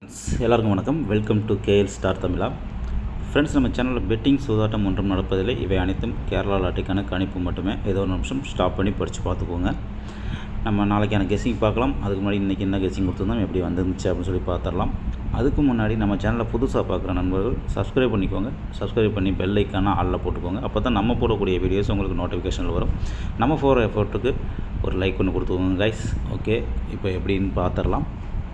friends எல்லாருக்கும் வணக்கம் welcome to KL Star Tamizha friends நம்ம சேனலில் பெட்டிங் சூதாட்டம் ஒன்றும் நடப்பதில்லை இவை அனைத்தும் கேரளா லாட்டிக்கான கணிப்பு மட்டுமே ஏதோ ஒரு நிமிஷம் ஸ்டாப் பண்ணி படித்து பார்த்துக்கோங்க நம்ம நாளைக்கான கெஸ்ஸிங் பார்க்கலாம் அதுக்கு முன்னாடி இன்றைக்கி என்ன கெஸ்ஸிங் கொடுத்துருந்தோம் எப்படி வந்துருந்துச்சு அப்படின்னு சொல்லி பார்த்துடலாம் அதுக்கு முன்னாடி நம்ம சேனலை புதுசாக பார்க்குற நண்பர்கள் சப்ஸ்கிரைப் பண்ணிக்கோங்க சப்ஸ்கிரைப் பண்ணி பெல் ஐக்கான ஆளில் போட்டுக்கோங்க அப்போ தான் நம்ம போடக்கூடிய வீடியோஸ் உங்களுக்கு நோட்டிஃபிகேஷனில் வரும் நம்ம போகிற எஃபோர்ட்டுக்கு ஒரு லைக் ஒன்று கொடுத்துக்கோங்க கைஸ் ஓகே இப்போ எப்படின்னு பார்த்துடலாம்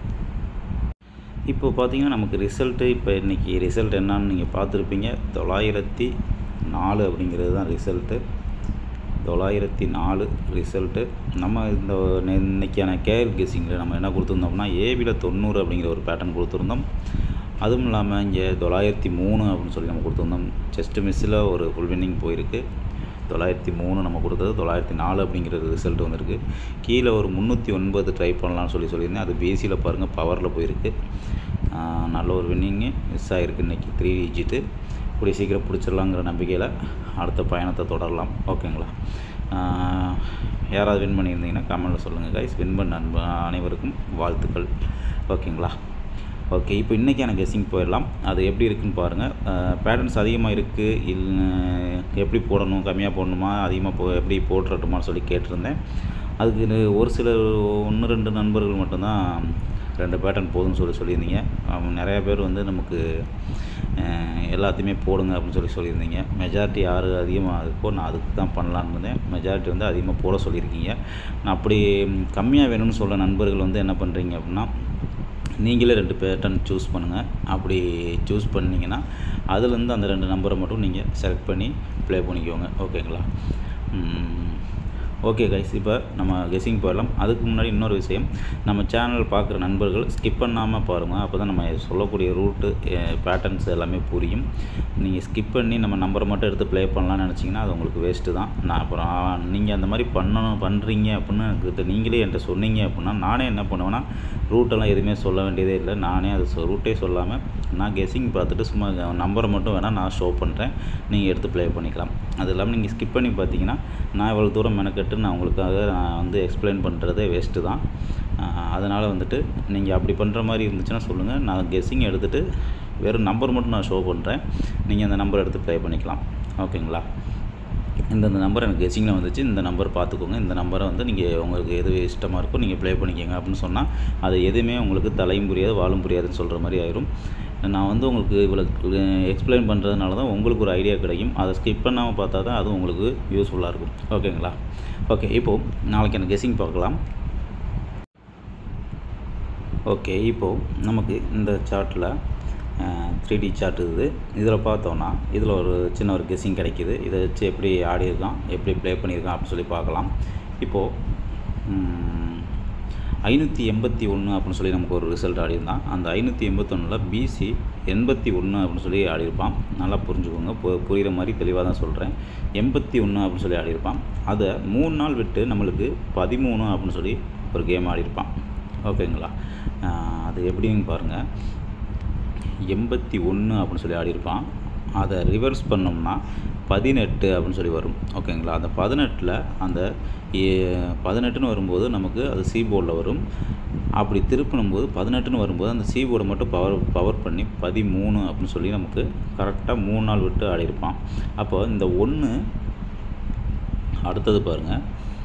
இப்போ பார்த்தீங்கன்னா நமக்கு ரிசல்ட்டு இப்போ இன்றைக்கி ரிசல்ட் என்னன்னு நீங்கள் பார்த்துருப்பீங்க தொள்ளாயிரத்தி நாலு அப்படிங்கிறது தான் ரிசல்ட்டு தொள்ளாயிரத்தி நாலு ரிசல்ட்டு நம்ம இந்த நெ- இன்னைக்கான கேர் கெஸிங்கில் நம்ம என்ன கொடுத்துருந்தோம்னா ஏபியில் தொண்ணூறு அப்படிங்கிற ஒரு பேட்டர்ன் கொடுத்துருந்தோம் அதுவும் இல்லாமல் இங்கே தொள்ளாயிரத்தி மூணு அப்படின்னு சொல்லி நம்ம கொடுத்துருந்தோம் செஸ்ட் மிஸ்ஸில் ஒரு ஃபுல் வின்னிங் போயிருக்கு தொள்ளாயிரத்தி மூணு நம்ம கொடுத்தது தொள்ளாயிரத்தி நாலு அப்படிங்கிற ரிசல்ட் வந்திருக்கு கீழே ஒரு முந்நூற்றி ஒன்பது ட்ரை பண்ணலாம்னு சொல்லி சொல்லியிருந்தேன் அது பிஎஸ்சியில் பாருங்கள் பவரில் போயிருக்கு ஆஹ் நல்ல ஒரு வின்னிங்கு மிஸ் ஆகிருக்கு இன்றைக்கி த்ரீ டிஜிட்டு கூடிய சீக்கிரம் பிடிச்சிடலாங்கிற நம்பிக்கையில் அடுத்த பயணத்தை தொடரலாம் ஓகேங்களா ஆஹ் யாராவது வின் பண்ணியிருந்தீங்கன்னா கமெண்ட்டில் சொல்லுங்கள் கைஸ் வின் பண்ண நண்ப அனைவருக்கும் வாழ்த்துக்கள் ஓகேங்களா ஓகே இப்போ இன்றைக்கான கெஸ்ஸிங் போயிடலாம் அது எப்படி இருக்குன்னு பாருங்கள் பேட்டர்ன்ஸ் அதிகமாக இருக்குது இல்லை எப்படி போடணும் கம்மியாக போடணுமா அதிகமாக போ எப்படி போட்டுறட்டுமான்னு சொல்லி கேட்டிருந்தேன் அதுக்கு இது ஒரு சில ஒன்று ரெண்டு நண்பர்கள் மட்டும்தான் ரெண்டு பேட்டர்ன் போதும்னு சொல்லி சொல்லியிருந்தீங்க அவங்க நிறைய பேர் வந்து நமக்கு அஹ், எல்லாத்தையுமே போடுங்க அப்படின்னு சொல்லி சொல்லியிருந்தீங்க மெஜாரிட்டி யார் அதிகமாக இருக்கோ நான் அதுக்கு தான் பண்ணலான்னு இருந்தேன் மெஜாரிட்டி வந்து அதிகமாக போட சொல்லியிருக்கீங்க நான் அப்படி கம்மியாக வேணும்னு சொல்ல நண்பர்கள் வந்து என்ன பண்ணுறீங்க அப்படின்னா நீங்களே ரெண்டு பேட்டர்ன் சூஸ் பண்ணுங்கள் அப்படி சூஸ் பண்ணிங்கன்னா அதுலேருந்து அந்த ரெண்டு நம்பரை மட்டும் நீங்கள் செலக்ட் பண்ணி ப்ளே பண்ணிக்கோங்க ஓகேங்களா ஓகே கைஸ் இப்போ நம்ம கெஸ்ஸிங் போயிடலாம் அதுக்கு முன்னாடி இன்னொரு விஷயம் நம்ம சேனல் பார்க்குற நண்பர்கள் ஸ்கிப் பண்ணாமல் பாருங்கள் அப்போ தான் நம்ம சொல்லக்கூடிய ரூட்டு பேட்டர்ன்ஸ் எல்லாமே புரியும் நீங்கள் ஸ்கிப் பண்ணி நம்ம நம்பரை மட்டும் எடுத்து ப்ளே பண்ணலாம்னு நினச்சிங்கன்னா அது உங்களுக்கு வேஸ்ட்டு தான் நான் அப்புறம் நீங்கள் அந்த மாதிரி பண்ணணும் பண்ணுறீங்க அப்படின்னு எனக்கு நீங்களே என்கிட்ட சொன்னீங்க அப்படின்னா நானே என்ன பண்ணுவேன்னா ரூட்டெல்லாம் எதுவுமே சொல்ல வேண்டியதே இல்லை நானே அது சொ- ரூட்டே சொல்லாமல் நான் கெஸ்ஸிங் பார்த்துட்டு சும்மா நம்பரை மட்டும் வேணால் நான் ஷோ பண்ணுறேன் நீங்கள் எடுத்து ப்ளே பண்ணிக்கலாம் அது இல்லாமல் நீங்கள் ஸ்கிப் பண்ணி பார்த்தீங்கன்னா நான் இவ்வளோ தூரம் மெனக்கெட்டு நான் உங்களுக்காக நான் வந்து எக்ஸ்பிளைன் பண்ணுறதே வேஸ்ட்டு தான் அதனால் வந்துட்டு நீங்கள் அப்படி பண்ணுற மாதிரி இருந்துச்சுன்னா சொல்லுங்கள் நான் கெஸ்ஸிங் எடுத்துகிட்டு வெறும் நம்பர் மட்டும் நான் ஷோ பண்ணுறேன் நீங்கள் அந்த நம்பர் எடுத்து ப்ளே பண்ணிக்கலாம் ஓகேங்களா இந்தந்த நம்பர் எனக்கு கெஸ்ஸிங்கில் வந்துச்சு இந்த நம்பர் பார்த்துக்கோங்க இந்த நம்பரை வந்து நீங்கள் உங்களுக்கு எது இஷ்டமாக இருக்கோ நீங்கள் ப்ளே பண்ணிக்கோங்க அப்படின்னு சொன்னால் அது எதுவுமே உங்களுக்கு தலையும் புரியாது வாழும் புரியாதுன்னு சொல்கிற மாதிரி ஆயிரும் நான் வந்து உங்களுக்கு இவ்வளோ எக்ஸ்பிளைன் பண்ணுறதுனால தான் உங்களுக்கு ஒரு ஐடியா கிடைக்கும் அதை ஸ்கிப் பண்ணாமல் பார்த்தா தான் அதுவும் உங்களுக்கு யூஸ்ஃபுல்லாக இருக்கும் ஓகேங்களா ஓகே இப்போது நாளைக்கு எனக்கு கெஸ்ஸிங் பார்க்கலாம் ஓகே இப்போது நமக்கு இந்த சார்ட்டில் த்ரீ டி சார்ட் இது இதில் பார்த்தோன்னா இதில் ஒரு சின்ன ஒரு கெஸ்ஸிங் கிடைக்கிது இதை வச்சு எப்படி ஆடியிருக்கான் எப்படி ப்ளே பண்ணியிருக்கான் அப்படின்னு சொல்லி பார்க்கலாம் இப்போது ஐநூற்றி எண்பத்தி ஒன்று அப்படின்னு சொல்லி நமக்கு ஒரு ரிசல்ட் ஆடியிருந்தான் அந்த ஐநூற்றி எண்பத்தொன்னில் பிசி எண்பத்தி ஒன்று அப்படின்னு சொல்லி ஆடியிருப்பான் நல்லா புரிஞ்சுக்கோங்க பு புரிகிற மாதிரி தெளிவாக தான் சொல்கிறேன் எண்பத்தி ஒன்று அப்படின்னு சொல்லி ஆடியிருப்பான் அதை மூணு நாள் விட்டு நம்மளுக்கு பதிமூணு அப்படின்னு சொல்லி ஒரு கேம் ஆடியிருப்பான் ஓகேங்களா ஆஹ் அது எப்படின்னு பாருங்கள் எண்பத்தி ஒன்று அப்படின்னு சொல்லி ஆடியிருப்பான் அதை ரிவர்ஸ் பண்ணோம்னா பதினெட்டு அப்படின்னு சொல்லி வரும் ஓகேங்களா அந்த பதினெட்டில் அந்த ஏ- பதினெட்டுன்னு வரும்போது நமக்கு அது சி போர்டில் வரும் அப்படி திருப்பினும் போது பதினெட்டுன்னு வரும்போது அந்த சி போர்டை மட்டும் பவர் பவர் பண்ணி பதிமூணு அப்படின்னு சொல்லி நமக்கு கரெக்டாக மூணு நாள் விட்டு ஆடியிருப்பான் அப்போ இந்த ஒன்று அடுத்தது பாருங்கள்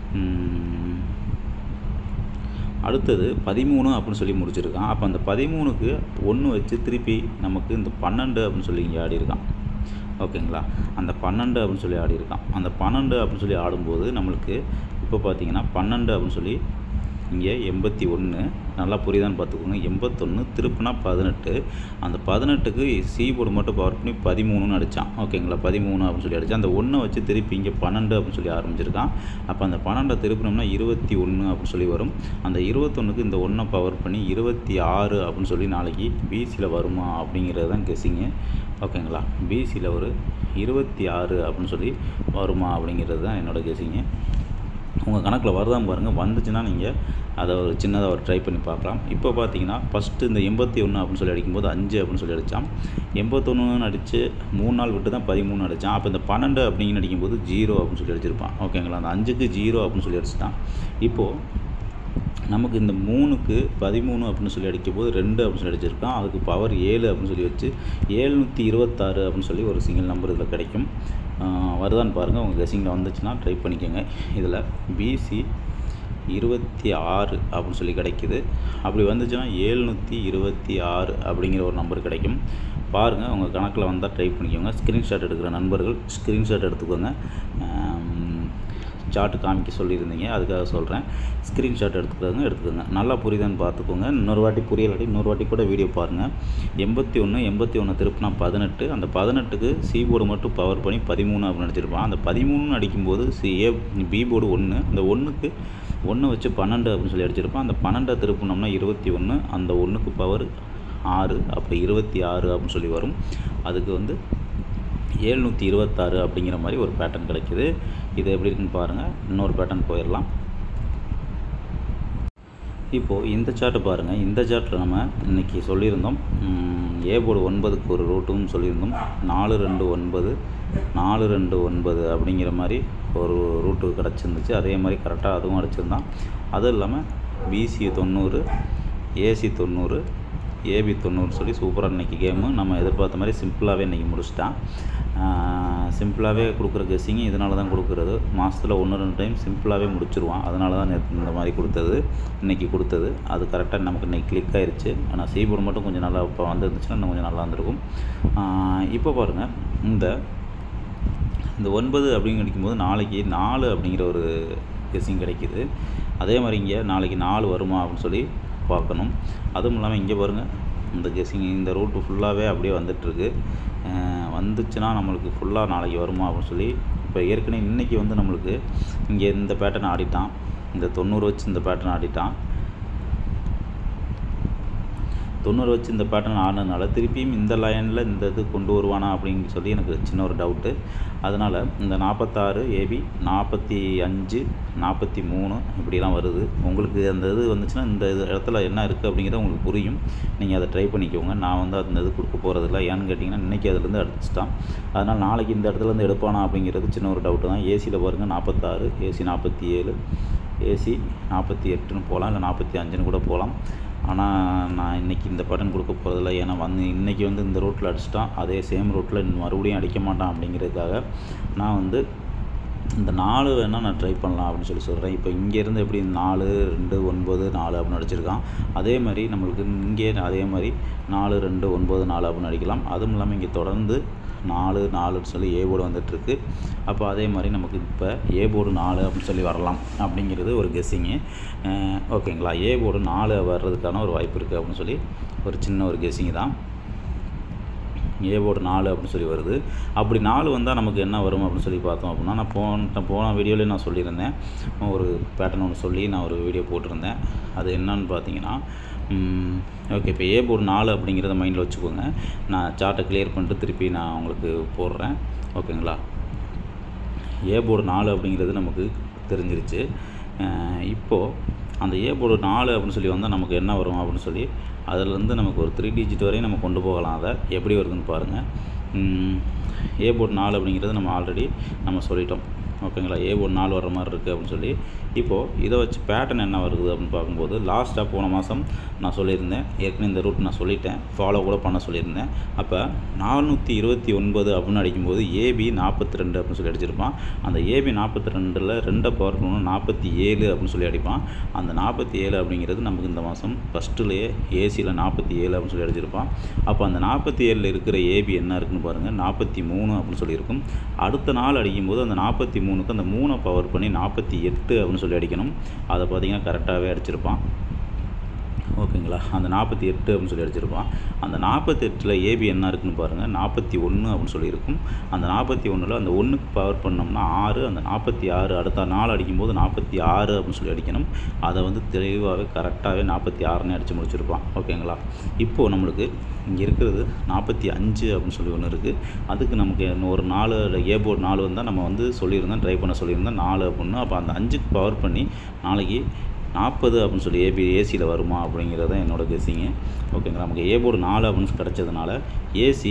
அடுத்தது பதிமூணு அப்படின்னு சொல்லி முடிச்சிருக்கான் அப்போ அந்த பதிமூணுக்கு ஒன்று வச்சு திருப்பி நமக்கு இந்த பன்னெண்டு அப்படின்னு சொல்லி இங்கே ஆடியிருக்கான் ஓகேங்களா அந்த பன்னெண்டு அப்படின்னு சொல்லி ஆடியிருக்கான் அந்த பன்னெண்டு அப்படின்னு சொல்லி ஆடும்போது நம்மளுக்கு இப்போ பார்த்தீங்கன்னா பன்னெண்டு அப்படின்னு சொல்லி இங்கே எண்பத்தி ஒன்று நல்லா புரியுதான்னு பார்த்துக்கோங்க எண்பத்தொன்று திருப்பினா பதினெட்டு அந்த பதினெட்டுக்கு சி போர்டு மட்டும் பவர் பண்ணி பதிமூணுன்னு அடித்தான் ஓகேங்களா பதிமூணு அப்படின்னு சொல்லி அடித்தான் அந்த ஒன்றை வச்சு திருப்பி இங்கே பன்னெண்டு அப்படின்னு சொல்லி ஆரம்பிச்சிருக்கான் அப்போ அந்த பன்னெண்டை திருப்பினோம்னா இருபத்தி ஒன்று அப்படின்னு சொல்லி வரும் அந்த இருபத்தொன்றுக்கு இந்த ஒன்றை பவர் பண்ணி இருபத்தி ஆறு அப்படின்னு சொல்லி நாளைக்கு பிசியில் வருமா அப்படிங்கிறது தான் கெஸ்ஸிங்கு ஓகேங்களா பிசியில் ஒரு இருபத்தி ஆறு அப்படின்னு சொல்லி வருமா அப்படிங்கிறது தான் என்னோடய கெஸ்ஸிங்கு உங்கள் கணக்கில் வருதான்னு பாருங்கள் வந்துச்சுன்னா நீங்கள் அதை ஒரு சின்னதாக ஒரு ட்ரை பண்ணி பார்க்கலாம் இப்போ பார்த்தீங்கன்னா ஃபஸ்ட்டு இந்த எண்பத்தி ஒன்று அப்படின்னு சொல்லி அடிக்கும்போது அஞ்சு அப்படின்னு சொல்லி அடித்தான் எண்பத்தொன்று அடித்து மூணு நாள் விட்டு தான் பதிமூணு அடித்தான் அப்போ இந்த பன்னெண்டு அப்படிங்கன்னு அடிக்கும்போது ஜீரோ அப்படின்னு சொல்லி அடிச்சிருப்பான் ஓகேங்களா அந்த அஞ்சுக்கு ஜீரோ அப்படின்னு சொல்லி அடிச்சிட்டான் இப்போது நமக்கு இந்த மூணுக்கு பதிமூணு அப்படின்னு சொல்லி அடிக்கும்போது ரெண்டு அப்படின்னு சொல்லி அடிச்சிருக்கான் அதுக்கு பவர் ஏழு அப்படின்னு சொல்லி வச்சு ஏழ்நூற்றி இருபத்தாறு அப்படின்னு சொல்லி ஒரு சிங்கிள் நம்பர் இதில் கிடைக்கும் ஆஹ் வருதான்னு பாருங்கள் உங்கள் கெஸிங்கில் வந்துச்சுன்னா ட்ரை பண்ணிக்கோங்க இதில் பிசி இருபத்தி ஆறு அப்படின்னு சொல்லி கிடைக்குது அப்படி வந்துச்சுன்னா ஏழ்நூற்றி இருபத்தி ஆறு அப்படிங்கிற ஒரு நம்பர் கிடைக்கும் பாருங்கள் உங்கள் கணக்கில் வந்தால் ட்ரை பண்ணிக்கோங்க ஸ்க்ரீன்ஷாட் எடுக்கிற நண்பர்கள் ஸ்க்ரீன்ஷாட் எடுத்துக்கோங்க சார்ட் காமிக்க சொல்லியிருந்தீங்க அதுக்காக சொல்கிறேன் ஸ்க்ரீன்ஷாட் எடுத்துக்கிறவங்க எடுத்துக்கோங்க நல்லா புரியுதான்னு பார்த்துக்கோங்க இன்னொரு வாட்டி புரியலாட்டி இன்னொரு வாட்டி கூட வீடியோ பாருங்கள் எண்பத்தி ஒன்று எண்பத்தி ஒன்று திருப்பினா பதினெட்டு அந்த பதினெட்டுக்கு சி போர்டு மட்டும் பவர் பண்ணி பதிமூணு அப்படின்னு அடிச்சிருப்பான் அந்த பதிமூணுன்னு அடிக்கும்போது சி ஏ பி போர்டு ஒன்று அந்த ஒன்றுக்கு ஒன்று வச்சு பன்னெண்டு அப்படின்னு சொல்லி அடிச்சிருப்பான் அந்த பன்னெண்டை திருப்பினோம்னா இருபத்தி ஒன்று அந்த ஒன்றுக்கு பவர் ஆறு அப்போ இருபத்தி ஆறு அப்படின்னு சொல்லி வரும் அதுக்கு வந்து ஏழ்நூற்றி இருபத்தாறு அப்படிங்கிற மாதிரி ஒரு பேட்டர்ன் கிடைக்குது இது எப்படி இருக்குன்னு பாருங்கள் இன்னொரு பேட்டர்ன் போயிடலாம் இப்போது இந்த சார்ட்டு பாருங்கள் இந்த சார்ட்டில் நம்ம இன்றைக்கி சொல்லியிருந்தோம் ஏ போர்டு ஒன்பதுக்கு ஒரு ரூட்டும் சொல்லியிருந்தோம் நாலு ரெண்டு ஒன்பது நாலு ரெண்டு ஒன்பது அப்படிங்கிற மாதிரி ஒரு ரூட்டு கிடச்சிருந்துச்சு அதே மாதிரி கரெக்டாக அதுவும் அடிச்சிருந்தான் அதுவும் இல்லாமல் பிசி தொண்ணூறு ஏசி தொண்ணூறு ஏபி தொண்ணூறு சொல்லி சூப்பராக இன்றைக்கி கேமு நம்ம எதிர்பார்த்த மாதிரி சிம்பிளாகவே இன்றைக்கி முடிச்சிட்டான் சிம்பிளாகவே கொடுக்குற கெஸ்ஸிங்கு இதனால தான் கொடுக்குறது மாதத்தில் ஒன்று ரெண்டு டைம் சிம்பிளாகவே முடிச்சிருவான் அதனால தான் நேற்று இந்த மாதிரி கொடுத்தது இன்றைக்கி கொடுத்தது அது கரெக்டாக நமக்கு இன்றைக்கி கிளிக் ஆயிடுச்சு ஆனால் சீபோர்டு மட்டும் கொஞ்சம் நல்லா இப்போ வந்துருந்துச்சுன்னா இன்னும் கொஞ்சம் நல்லா இருந்திருக்கும் இப்போ பாருங்கள் இந்த இந்த ஒன்பது அப்படின்னு கிடைக்கும்போது நாளைக்கு நாலு அப்படிங்கிற ஒரு கெஸ்ஸிங் கிடைக்கிது அதே மாதிரி இங்கே நாளைக்கு நாலு வருமா அப்படின்னு சொல்லி பார்க்கணும் அதுவும் இல்லாமல் இங்கே பாருங்கள் இந்த கெஸ்ஸிங் இந்த ரூட்டு ஃபுல்லாகவே அப்படியே வந்துட்டுருக்கு வந்துச்சுன்னா நம்மளுக்கு ஃபுல்லாக நாளைக்கு வருமா அப்படின்னு சொல்லி இப்போ ஏற்கனவே இன்றைக்கி வந்து நம்மளுக்கு இங்கே இந்த பேட்டர்ன் ஆடிட்டான் இந்த தொண்ணூறு வச்சு இந்த பேட்டர்ன் ஆடிட்டான் தொண்ணூறு வச்சு இந்த பேட்டர்ன் ஆனதுனால திருப்பியும் இந்த லைனில் இந்த இது கொண்டு வருவானா அப்படின்னு சொல்லி எனக்கு சின்ன ஒரு டவுட்டு அதனால் இந்த நாற்பத்தாறு ஏபி நாற்பத்தி அஞ்சு நாற்பத்தி மூணு இப்படிலாம் வருது உங்களுக்கு அந்த இது வந்துச்சுன்னா இந்த இது இடத்துல என்ன இருக்குது அப்படிங்கிறது உங்களுக்கு புரியும் நீங்கள் அதை ட்ரை பண்ணிக்கோங்க நான் வந்து அந்த இது கொடுக்க போகிறதில்ல ஏன்னு கேட்டிங்கன்னா இன்றைக்கி அதுலேருந்து அடிச்சிட்டான் அதனால் நாளைக்கு இந்த இடத்துலேருந்து எடுப்பானா அப்படிங்கிறது சின்ன ஒரு டவுட்டு தான் ஏசியில் பாருங்கள் நாற்பத்தாறு ஏசி நாற்பத்தி ஏழு ஏசி நாற்பத்தி எட்டுன்னு போகலாம் இல்லை நாற்பத்தி அஞ்சுன்னு கூட போகலாம் ஆனால் நான் இன்றைக்கி இந்த பட்டன் கொடுக்க போகிறதில்ல ஏன்னா வந்து இன்றைக்கி வந்து இந்த ரூட்டில் அடிச்சிட்டான் அதே சேம் ரூட்டில் மறுபடியும் அடிக்க மாட்டான் அப்படிங்கிறதுக்காக நான் வந்து இந்த நாலு வேணால் நான் ட்ரை பண்ணலாம் அப்படின்னு சொல்லி சொல்கிறேன் இப்போ இங்கேருந்து எப்படி நாலு ரெண்டு ஒன்பது நாலு அப்படின்னு அடிச்சிருக்கான் அதே மாதிரி நம்மளுக்கு இங்கே அதே மாதிரி நாலு ரெண்டு ஒன்பது நாலு அப்படின்னு அடிக்கலாம் அதுவும் இல்லாமல் இங்கே தொடர்ந்து நாலு நாலுன்னு சொல்லி ஏ போர்டு வந்துட்டுருக்கு அப்போ அதே மாதிரி நமக்கு இப்போ ஏ போர்டு நாலு அப்படின்னு சொல்லி வரலாம் அப்படிங்கிறது ஒரு கெஸ்ஸிங்கு ஓகேங்களா ஏ போர்டு நாலு வர்றதுக்கான ஒரு வாய்ப்பு இருக்குது அப்படின்னு சொல்லி ஒரு சின்ன ஒரு கெஸ்ஸிங் தான் ஏ போர்டு நாலு அப்படின்னு சொல்லி வருது அப்படி நாலு வந்தால் நமக்கு என்ன வரும் அப்படின்னு சொல்லி பார்த்தோம் அப்படின்னா நான் போன போன வீடியோலேயே நான் சொல்லியிருந்தேன் ஒரு பேட்டர்ன் ஒன்று சொல்லி நான் ஒரு வீடியோ போட்டிருந்தேன் அது என்னன்னு பார்த்தீங்கன்னா ஓகே இப்போ ஏ போர்டு நாலு அப்படிங்கிறத மைண்டில் வச்சுக்கோங்க நான் சார்ட்டை கிளியர் பண்ணிட்டு திருப்பி நான் உங்களுக்கு போடுறேன் ஓகேங்களா ஏ போர்டு நாலு அப்படிங்கிறது நமக்கு தெரிஞ்சிருச்சு இப்போது அந்த ஏ போர்டு நாலு அப்படின்னு சொல்லி வந்தால் நமக்கு என்ன வரும் அப்படின்னு சொல்லி அதிலேருந்து நமக்கு ஒரு த்ரீ டிஜிட் வரையும் நம்ம கொண்டு போகலாம் அதை எப்படி வருதுன்னு பாருங்கள் ஏ போர்டு நாலு அப்படிங்கிறது நம்ம ஆல்ரெடி நம்ம சொல்லிட்டோம் ஓகேங்களா ஏ போர்டு நாலு வர மாதிரி இருக்குது அப்படின்னு சொல்லி இப்போது இதை வச்சு பேட்டர்ன் என்ன வருது அப்படின்னு பார்க்கும்போது லாஸ்ட்டாக போன மாதம் நான் சொல்லியிருந்தேன் ஏற்கனவே இந்த ரூட் நான் சொல்லிட்டேன் ஃபாலோ கூட பண்ண சொல்லியிருந்தேன் அப்போ நானூற்றி இருபத்தி ஒன்பது அப்படின்னு அடிக்கும்போது ஏபி நாற்பத்தி ரெண்டு அப்படின்னு சொல்லி அடிச்சிருப்பான் அந்த ஏபி நாற்பத்தி ரெண்டில் ரெண்டை பவர் பண்ணணும் நாற்பத்தி ஏழு அப்படின்னு சொல்லி அடிப்பான் அந்த நாற்பத்தி ஏழு அப்படிங்கிறது நமக்கு இந்த மாதம் ஃபஸ்ட்டுலேயே ஏசியில் நாற்பத்தி ஏழு அப்படின்னு சொல்லி அடிச்சிருப்பான் அப்போ அந்த நாற்பத்தி ஏழில் இருக்கிற ஏபி என்ன இருக்குன்னு பாருங்கள் நாற்பத்தி மூணு அப்படின்னு சொல்லியிருக்கும் அடுத்த நாள் அடிக்கும்போது அந்த நாற்பத்தி மூணுக்கு அந்த மூணை பவர் பண்ணி நாற்பத்தி எட்டு அப்படின்னு சொல்லி அடிக்கணும் அதை பார்த்தீங்கன்னா கரெக்டாகவே அடிச்சிருப்பான் ஓகேங்களா அந்த நாற்பத்தி எட்டு அப்படின்னு சொல்லி அடிச்சிருப்பான் அந்த நாற்பத்தெட்டில் ஏபி என்ன இருக்குன்னு பாருங்கள் நாற்பத்தி ஒன்று அப்படின்னு சொல்லியிருக்கும் அந்த நாற்பத்தி ஒன்றில் அந்த ஒன்றுக்கு பவர் பண்ணோம்னா ஆறு அந்த நாற்பத்தி ஆறு அடுத்த நாள் அடிக்கும்போது நாற்பத்தி ஆறு அப்படின்னு சொல்லி அடிக்கணும் அதை வந்து தெளிவாகவே கரெக்டாகவே நாற்பத்தி ஆறுனே அடித்து முடிச்சிருப்பான் ஓகேங்களா இப்போது நம்மளுக்கு இங்கே இருக்கிறது நாற்பத்தி அஞ்சு அப்படின்னு சொல்லி ஒன்று இருக்குது அதுக்கு நமக்கு இன்னும் ஒரு நாலு ஏ போர்டு நாலு வந்தால் நம்ம வந்து சொல்லியிருந்தோம் ட்ரை பண்ண சொல்லியிருந்தோம் நாலு அப்படின்னு அப்போ அந்த அஞ்சுக்கு பவர் பண்ணி நாளைக்கு நாற்பது அப்படின்னு சொல்லி ஏபி ஏசியில் வருமா அப்படிங்கிறது தான் என்னோடய கெஸ்ஸிங்கு ஓகேங்களா நமக்கு ஏ போர்டு நாலு அப்படின்னு கிடச்சதுனால ஏசி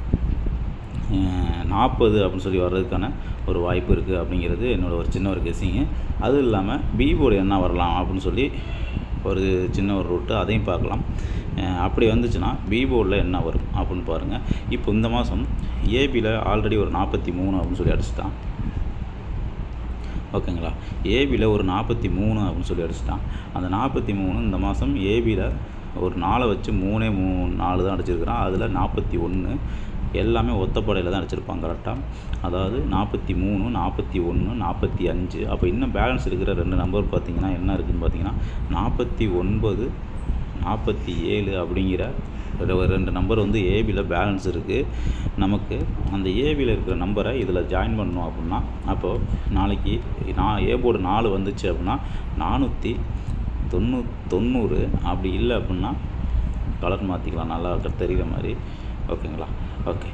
நாற்பது அப்படின்னு சொல்லி வர்றதுக்கான ஒரு வாய்ப்பு இருக்குது அப்படிங்கிறது என்னோடய ஒரு சின்ன ஒரு கெஸ்ஸிங்கு அதுவும் இல்லாமல் பி போர்டு என்ன வரலாம் அப்படின்னு சொல்லி ஒரு சின்ன ஒரு ரூட்டு அதையும் பார்க்கலாம் அஹ் அப்படி வந்துச்சுன்னா பி போர்டில் என்ன வரும் அப்படின்னு பாருங்கள் இப்போ இந்த மாதம் ஏபியில் ஆல்ரெடி ஒரு நாற்பத்தி மூணு அப்படின்னு சொல்லி அடிச்சிட்டான் ஓகேங்களா ஏபியில் ஒரு நாற்பத்தி மூணு அப்படின்னு சொல்லி அடிச்சிட்டான் அந்த நாற்பத்தி மூணு இந்த மாதம் ஏபியில் ஒரு நாலை வச்சு மூணே மூணு நாலு தான் அடிச்சிருக்கிறான் அதில் நாற்பத்தி ஒன்று எல்லாமே ஒத்தப்படையில் தான் அடிச்சிருப்பாங்க கரெக்டாக அதாவது நாற்பத்தி மூணு நாற்பத்தி ஒன்று நாற்பத்தி அஞ்சு அப்போ இன்னும் பேலன்ஸ் இருக்கிற ரெண்டு நம்பர் பார்த்தீங்கன்னா என்ன இருக்குதுன்னு பார்த்தீங்கன்னா நாற்பத்தி ஒன்பது நாற்பத்தி ஏழு அப்படிங்கிற ஒரு ஒரு ரெண்டு நம்பர் வந்து ஏபியில் பேலன்ஸ் இருக்குது நமக்கு அந்த ஏபியில் இருக்கிற நம்பரை இதில் ஜாயின் பண்ணோம் அப்படின்னா அப்போது நாளைக்கு நான் ஏ போர்டு நாலு வந்துச்சு அப்படின்னா நானூற்றி தொண்ணூ தொண்ணூறு அப்படி இல்லை அப்படின்னா கலர் மாற்றிக்கலாம் நல்லா இருக்க தெரிகிற மாதிரி ஓகேங்களா ஓகே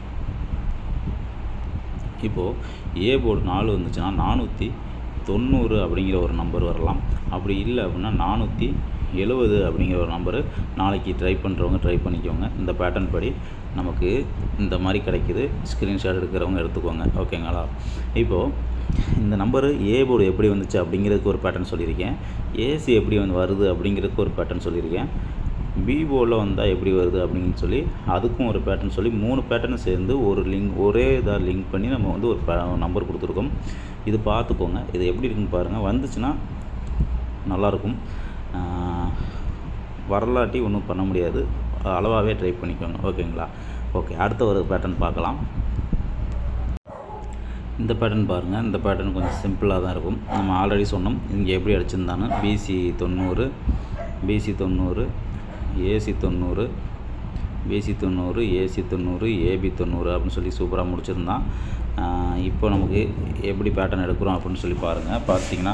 இப்போது ஏ போர்டு நாலு வந்துச்சுன்னா நானூற்றி தொண்ணூறு அப்படிங்கிற ஒரு நம்பர் வரலாம் அப்படி இல்லை அப்படின்னா நானூற்றி எழுபது அப்படிங்கிற ஒரு நம்பரு நாளைக்கு ட்ரை பண்ணுறவங்க ட்ரை பண்ணிக்கோங்க இந்த பேட்டர்ன் படி நமக்கு இந்த மாதிரி கிடைக்குது ஸ்க்ரீன்ஷாட் எடுக்கிறவங்க எடுத்துக்கோங்க ஓகேங்களா இப்போது இந்த நம்பரு ஏ போர்டு எப்படி வந்துச்சு அப்படிங்கிறதுக்கு ஒரு பேட்டர்ன் சொல்லியிருக்கேன் ஏசி எப்படி வந்து வருது அப்படிங்கிறதுக்கு ஒரு பேட்டர்ன் சொல்லியிருக்கேன் பி போர்டில் வந்தால் எப்படி வருது அப்படின்னு சொல்லி அதுக்கும் ஒரு பேட்டர்ன் சொல்லி மூணு பேட்டர்ன் சேர்ந்து ஒரு லிங்க் ஒரே இதாக லிங்க் பண்ணி நம்ம வந்து ஒரு நம்பர் கொடுத்துருக்கோம் இது பார்த்துக்கோங்க இது எப்படி இருக்குன்னு பாருங்கள் வந்துச்சுன்னா நல்லாயிருக்கும் வரலாட்டி ஒன்றும் பண்ண முடியாது அளவாகவே ட்ரை பண்ணிக்கோங்க ஓகேங்களா ஓகே அடுத்த ஒரு பேட்டர்ன் பார்க்கலாம் இந்த பேட்டர்ன் பாருங்கள் இந்த பேட்டர்ன் கொஞ்சம் சிம்பிளாக தான் இருக்கும் நம்ம ஆல்ரெடி சொன்னோம் இங்கே எப்படி அடிச்சிருந்தான்னு பிசி தொண்ணூறு பிசி தொண்ணூறு ஏசி தொண்ணூறு பிசி தொண்ணூறு ஏசி தொண்ணூறு ஏபி தொண்ணூறு அப்படின்னு சொல்லி சூப்பராக முடிச்சிருந்தான் ஆஹ் இப்போ நமக்கு எப்படி பேட்டர்ன் எடுக்கிறோம் அப்படின்னு சொல்லி பாருங்கள் பார்த்தீங்கன்னா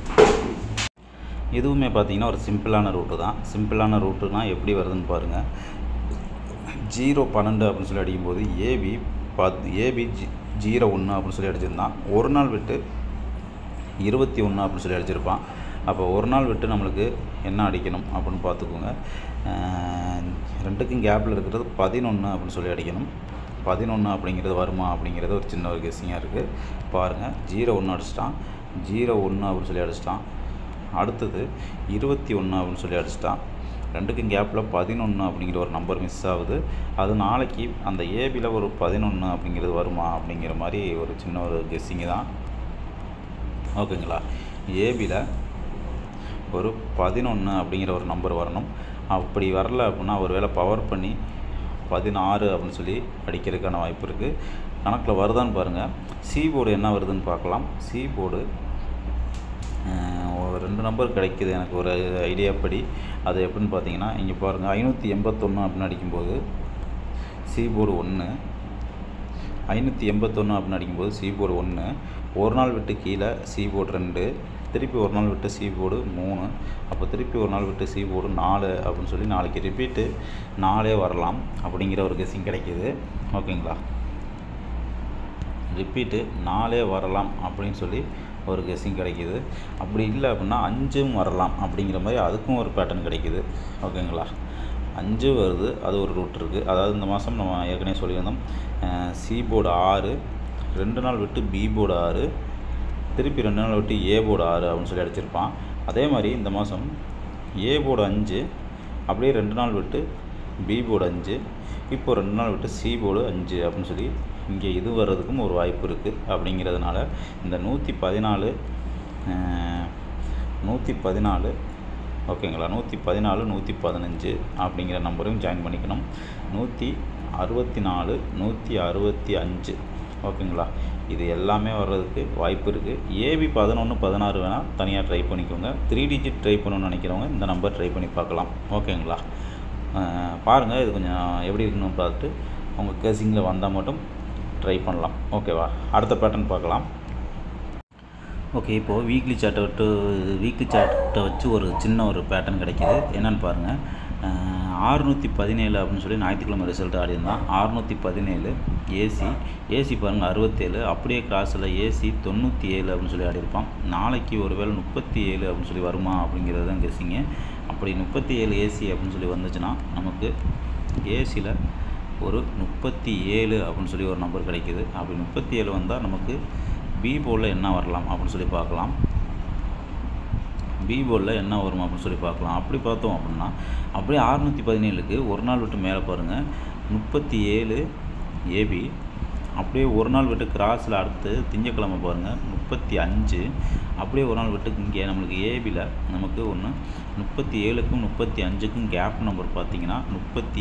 இதுவுமே பார்த்தீங்கன்னா ஒரு சிம்பிளான ரூட்டு தான் சிம்பிளான ரூட்டுனா எப்படி வருதுன்னு பாருங்கள் ஜீரோ பன்னெண்டு அப்படின்னு சொல்லி அடிக்கும்போது ஏபி பத் ஏபி ஜி ஜீரோ ஒன்று அப்படின்னு சொல்லி அடிச்சிருந்தான் ஒரு நாள் விட்டு இருபத்தி ஒன்று அப்படின்னு சொல்லி அடிச்சிருப்பான் அப்போ ஒரு நாள் விட்டு நம்மளுக்கு என்ன அடிக்கணும் அப்படின்னு பார்த்துக்கோங்க அஹ் ரெண்டுக்கும் கேப்பில் இருக்கிறது பதினொன்று அப்படின்னு சொல்லி அடிக்கணும் பதினொன்று அப்படிங்கிறது வருமா அப்படிங்கிறது ஒரு சின்ன ஒரு கெஸ்ஸிங்காக இருக்குது பாருங்கள் ஜீரோ ஒன்று அடிச்சிட்டான் ஜீரோ ஒன்று அப்படின்னு சொல்லி அடிச்சிட்டான் அடுத்தது இருபத்தி ஒன்று அப்படின்னு சொல்லி அடிச்சிட்டான் ரெண்டுக்கும் கேப்பில் பதினொன்று அப்படிங்கிற ஒரு நம்பர் மிஸ் ஆகுது அது நாளைக்கு அந்த ஏபியில் ஒரு பதினொன்று அப்படிங்கிறது வருமா அப்படிங்கிற மாதிரி ஒரு சின்ன ஒரு கெஸ்ஸிங்கு தான் ஓகேங்களா ஏபியில் ஒரு பதினொன்று அப்படிங்கிற ஒரு நம்பர் வரணும் அப்படி வரல அப்படின்னா ஒரு வேளை பவர் பண்ணி பதினாறு அப்படின்னு சொல்லி அடிக்கிறதுக்கான வாய்ப்பு இருக்குது கணக்கில் வருதான்னு பாருங்கள் சி போர்டு என்ன வருதுன்னு பார்க்கலாம் சி போர்டு ஒரு ரெண்டு நம்பர் கிடைக்குது எனக்கு ஒரு ஐடியா படி அது எப்படின்னு பார்த்தீங்கன்னா இங்கே பாருங்கள் ஐநூற்றி எண்பத்தொன்று அப்படின்னு அடிக்கும்போது சி போர்டு ஒன்று ஐநூற்றி எண்பத்தொன்று அப்படின்னு அடிக்கும்போது சி போர்டு ஒன்று ஒரு நாள் விட்டு கீழே சி போர்டு ரெண்டு திருப்பி ஒரு நாள் விட்டு சி போர்டு மூணு அப்போ திருப்பி ஒரு நாள் விட்டு சி போர்டு நாலு அப்படின்னு சொல்லி நாளைக்கு ரிப்பீட்டு நாலே வரலாம் அப்படிங்கிற ஒரு கெஸ்ஸிங் கிடைக்கிது ஓகேங்களா ரிப்பீட்டு நாலே வரலாம் அப்படின்னு சொல்லி ஒரு கெஸ்ஸிங் கிடைக்கிது அப்படி இல்லை அப்படின்னா அஞ்சும் வரலாம் அப்படிங்கிற மாதிரி அதுக்கும் ஒரு பேட்டர்ன் கிடைக்கிது ஓகேங்களா அஞ்சு வருது அது ஒரு ரூட் இருக்குது அதாவது இந்த மாதம் நம்ம ஏற்கனவே சொல்லியிருந்தோம் சி போர்டு ஆறு ரெண்டு நாள் விட்டு பி போர்டு ஆறு திருப்பி ரெண்டு நாள் விட்டு ஏ போர்டு ஆறு அப்படின்னு சொல்லி அடிச்சிருப்பான் அதே மாதிரி இந்த மாதம் ஏ போர்டு அஞ்சு அப்படியே ரெண்டு நாள் விட்டு பி போர்டு அஞ்சு இப்போ ரெண்டு நாள் விட்டு சி போர்டு அஞ்சு அப்படின்னு சொல்லி இங்கே இது வர்றதுக்கும் ஒரு வாய்ப்பு இருக்குது அப்படிங்கிறதுனால இந்த நூற்றி பதினாலு நூற்றி பதினாலு ஓகேங்களா நூற்றி பதினாலு நூற்றி பதினஞ்சு அப்படிங்கிற நம்பரையும் ஜாயின் பண்ணிக்கணும் நூற்றி அறுபத்தி நாலு நூற்றி அறுபத்தி அஞ்சு ஓகேங்களா இது எல்லாமே வர்றதுக்கு வாய்ப்பு இருக்குது ஏபி பதினொன்று பதினாறு வேணால் தனியாக ட்ரை பண்ணிக்கோங்க த்ரீ டிஜிட் ட்ரை பண்ணணும்னு நினைக்கிறவங்க இந்த நம்பர் ட்ரை பண்ணி பார்க்கலாம் ஓகேங்களா பாருங்கள் இது கொஞ்சம் எப்படி இருக்குன்னு பார்த்துட்டு உங்கள் கேசிங்கில் வந்தால் மட்டும் ட்ரை பண்ணலாம் ஓகேவா அடுத்த பேட்டர்ன் பார்க்கலாம் ஓகே இப்போது வீக்லி சார்ட்டை விட்டு வீக்லி சார்ட்டை வச்சு ஒரு சின்ன ஒரு பேட்டர்ன் கிடைக்கிது என்னென்னு பாருங்கள் ஆறுநூற்றி பதினேழு அப்படின்னு சொல்லி ஞாயிற்றுக்கிழமை ரிசல்ட் ஆடிருந்தான் ஆறுநூற்றி பதினேழு ஏசி ஏசி பாருங்கள் அறுபத்தேழு அப்படியே கிராஸில் ஏசி தொண்ணூற்றி ஏழு அப்படின்னு சொல்லி ஆடிருப்பான் நாளைக்கு ஒரு வேளை முப்பத்தி ஏழு அப்படின்னு சொல்லி வருமா அப்படிங்கிறது தான் கெஸிங்க அப்படி முப்பத்தி ஏழு ஏசி அப்படின்னு சொல்லி வந்துச்சுன்னா நமக்கு ஏசியில் ஒரு முப்பத்தி ஏழு அப்படின்னு சொல்லி ஒரு நம்பர் கிடைக்கிது அப்படி முப்பத்தி ஏழு வந்தால் நமக்கு பி போர்டில் என்ன வரலாம் அப்படின்னு சொல்லி பார்க்கலாம் பி போர்டில் என்ன வரும் அப்படின்னு சொல்லி பார்க்கலாம் அப்படி பார்த்தோம் அப்படின்னா அப்படியே அறுநூற்றி பதினேழுக்கு ஒரு நாள் விட்டு மேலே பாருங்கள் முப்பத்தி ஏழு ஏபி அப்படியே ஒரு நாள் விட்டு கிராஸில் அடுத்து திங்கக்கிழமை பாருங்கள் முப்பத்தி அஞ்சு அப்படியே ஒரு நாள் விட்டு இங்கே நம்மளுக்கு ஏபியில் நமக்கு ஒன்று முப்பத்தி ஏழுக்கும் முப்பத்தி அஞ்சுக்கும் கேப் நம்பர் பார்த்தீங்கன்னா முப்பத்தி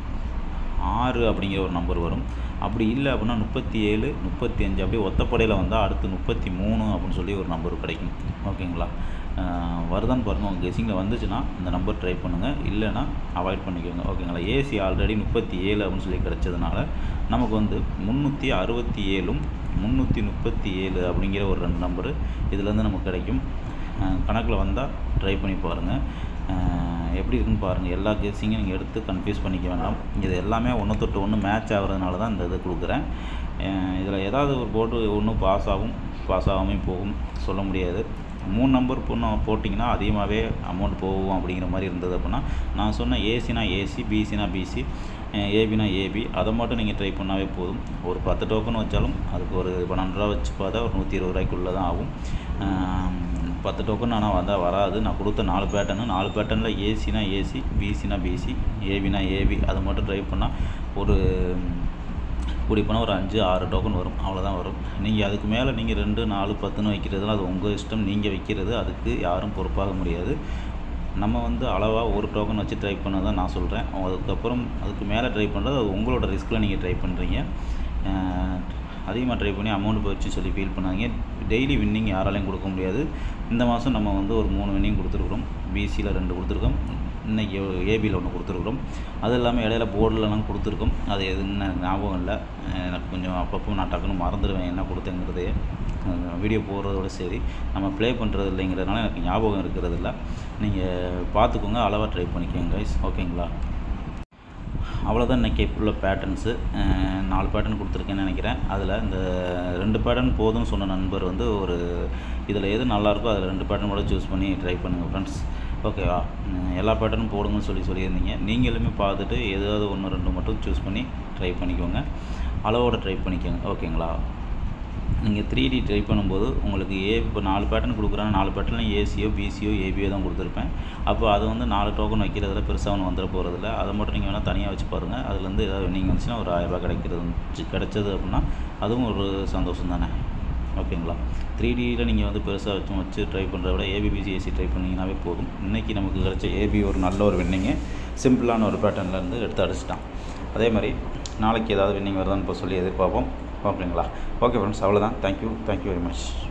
ஆறு அப்படிங்கிற ஒரு நம்பர் வரும் அப்படி இல்லை அப்படின்னா முப்பத்தி ஏழு முப்பத்தி அஞ்சு அப்படியே ஒத்தப்படையில் வந்தால் அடுத்து முப்பத்தி மூணு அப்படின்னு சொல்லி ஒரு நம்பர் கிடைக்கும் ஓகேங்களா ஆஹ் வருதான்னு பாருங்கள் உங்கள் கெஸிங்கில் வந்துச்சுன்னா இந்த நம்பர் ட்ரை பண்ணுங்கள் இல்லைன்னா அவாய்ட் பண்ணிக்கோங்க ஓகேங்களா ஏசி ஆல்ரெடி முப்பத்தி ஏழு அப்படின்னு சொல்லி கிடச்சதுனால நமக்கு வந்து முந்நூற்றி அறுபத்தி ஏழும் முந்நூற்றி முப்பத்தி ஏழு அப்படிங்கிற ஒரு ரெண்டு நம்பரு இதுலேருந்து நமக்கு கிடைக்கும் கணக்கில் வந்தால் ட்ரை பண்ணி பாருங்கள் ஆஹ் எப்படி இருக்குன்னு பாருங்கள் எல்லா கெஸ்ஸிங்கும் நீங்கள் எடுத்து கன்ஃபியூஸ் பண்ணிக்க வேண்டாம் இது எல்லாமே ஒன்று தொட்டு ஒன்று மேட்ச் ஆகிறதுனால தான் இந்த இது கொடுக்குறேன் இதில் ஏதாவது ஒரு போர்டு ஒன்று பாஸ் ஆகும் பாஸ் ஆகாமல் போகும் சொல்ல முடியாது மூணு நம்பர் பொண்ணு போட்டிங்கன்னா அதிகமாகவே அமௌண்ட் போகும் அப்படிங்கிற மாதிரி இருந்தது அப்படின்னா நான் சொன்ன ஏசினா ஏசி பிசினா பிசி ஏபினா ஏபி அதை மட்டும் நீங்கள் ட்ரை பண்ணாவே போதும் ஒரு பத்து டோக்கன் வச்சாலும் அதுக்கு ஒரு பன்னெண்டு ரூபா வச்சு பார்த்தா ஒரு நூற்றி இருபது ரூபாய்க்குள்ளே தான் ஆகும் ஆம், பத்து டோக்கன் ஆனால் வந்தால் வராது நான் கொடுத்த நாலு பேட்டர்னு நாலு பேட்டர்னில் ஏசினா ஏசி பிசினா பிசி ஏபினா ஏபி அதை மட்டும் ட்ரை பண்ணால் ஒரு கூடி போனால் ஒரு அஞ்சு ஆறு டோக்கன் வரும் அவ்வளோதான் வரும் நீங்கள் அதுக்கு மேலே நீங்கள் ரெண்டு நாலு பத்துன்னு வைக்கிறதுலாம் அது உங்கள் இஷ்டம் நீங்கள் வைக்கிறது அதுக்கு யாரும் பொறுப்பாக முடியாது நம்ம வந்து அளவாக ஒரு டோக்கன் வச்சு ட்ரை பண்ண தான் நான் சொல்கிறேன் அதுக்கப்புறம் அதுக்கு மேலே ட்ரை பண்ணுறது அது உங்களோட ரிஸ்கில் நீங்கள் ட்ரை பண்ணுறீங்க அதிகமாக ட்ரை பண்ணி அமௌண்ட் போச்சு சொல்லி ஃபீல் பண்ணாதீங்க டெய்லி வின்னிங் யாராலையும் கொடுக்க முடியாது இந்த மாதம் நம்ம வந்து ஒரு மூணு வின்னிங் கொடுத்துருக்குறோம் பிசியில் ரெண்டு கொடுத்துருக்கோம் இன்றைக்கி ஏபியில் ஒன்று கொடுத்துருக்குறோம் அது இல்லாமல் இடையில போர்டிலலாம் கொடுத்துருக்கோம் அது எதுன்னு எனக்கு ஞாபகம் இல்லை எனக்கு கொஞ்சம் அப்பப்போ நான் டக்குன்னு மறந்துடுவேன் என்ன கொடுத்தேங்கிறதே வீடியோ போடுறதோட சரி நம்ம ப்ளே பண்ணுறது இல்லைங்கிறதுனால எனக்கு ஞாபகம் இருக்கிறது இல்லை நீங்கள் பார்த்துக்கோங்க அளவாக ட்ரை பண்ணிக்கோங்க கைஸ் ஓகேங்களா அவ்வளோதான் இன்றைக்கி உள்ள பேட்டர்ன்ஸு நாலு பேட்டர்ன் கொடுத்துருக்கேன்னு நினைக்கிறேன் அதில் இந்த ரெண்டு பேட்டர்ன் போதும்னு சொன்ன நண்பர் வந்து ஒரு இதில் எது நல்லாயிருக்கோ அதில் ரெண்டு பேட்டர்ன் கூட சூஸ் பண்ணி ட்ரை பண்ணுங்கள் ஃப்ரெண்ட்ஸ் ஓகேவா உம், எல்லா பேட்டர்னும் போடுங்கன்னு சொல்லி சொல்லியிருந்தீங்க நீங்களுமே பார்த்துட்டு ஏதாவது ஒன்று ரெண்டு மட்டும் சூஸ் பண்ணி ட்ரை பண்ணிக்கோங்க அளவோட ட்ரை பண்ணிக்கோங்க ஓகேங்களா நீங்கள் த்ரீ டி ட்ரை பண்ணும்போது உங்களுக்கு ஏ இப்போ நாலு பேட்டர்ன் கொடுக்குறாங்க நாலு பேட்டர்னில் ஏசியோ பிசியோ ஏபியோ தான் கொடுத்துருப்பேன் அப்போ அது வந்து நாலு டோக்கன் வைக்கிறதுல பெருசாக ஒன்று வந்துட போகிறதில்ல அதை மட்டும் நீங்கள் வேணால் தனியாக வச்சு பாருங்கள் அதுலேருந்து ஏதாவது நீங்கள் வந்துச்சுன்னா ஒரு ஆயிரரூபா கிடைக்கிறது வந்துச்சு கிடைச்சது அப்படின்னா அதுவும் ஒரு சந்தோஷம் தானே ஓகேங்களா த்ரீ டியில் நீங்கள் வந்து பெருசாக வச்சு வச்சு ட்ரை பண்ணுறத விட ஏபிபிசி ஏசி ட்ரை பண்ணிங்கனாவே போதும் இன்றைக்கி நமக்கு கிடைச்ச ஏபி ஒரு நல்ல ஒரு வின்னிங்கு சிம்பிளான ஒரு பேட்டர்ன்லேருந்து எடுத்து அடிச்சிட்டான் அதே மாதிரி நாளைக்கு ஏதாவது வின்னிங் வருதான்னு இப்போ சொல்லி எதிர்பார்ப்போம் ஓகேங்களா ஓகே ஃப்ரெண்ட்ஸ் அவ்வளோதான் தேங்க்யூ தேங்க்யூ வெரி மச்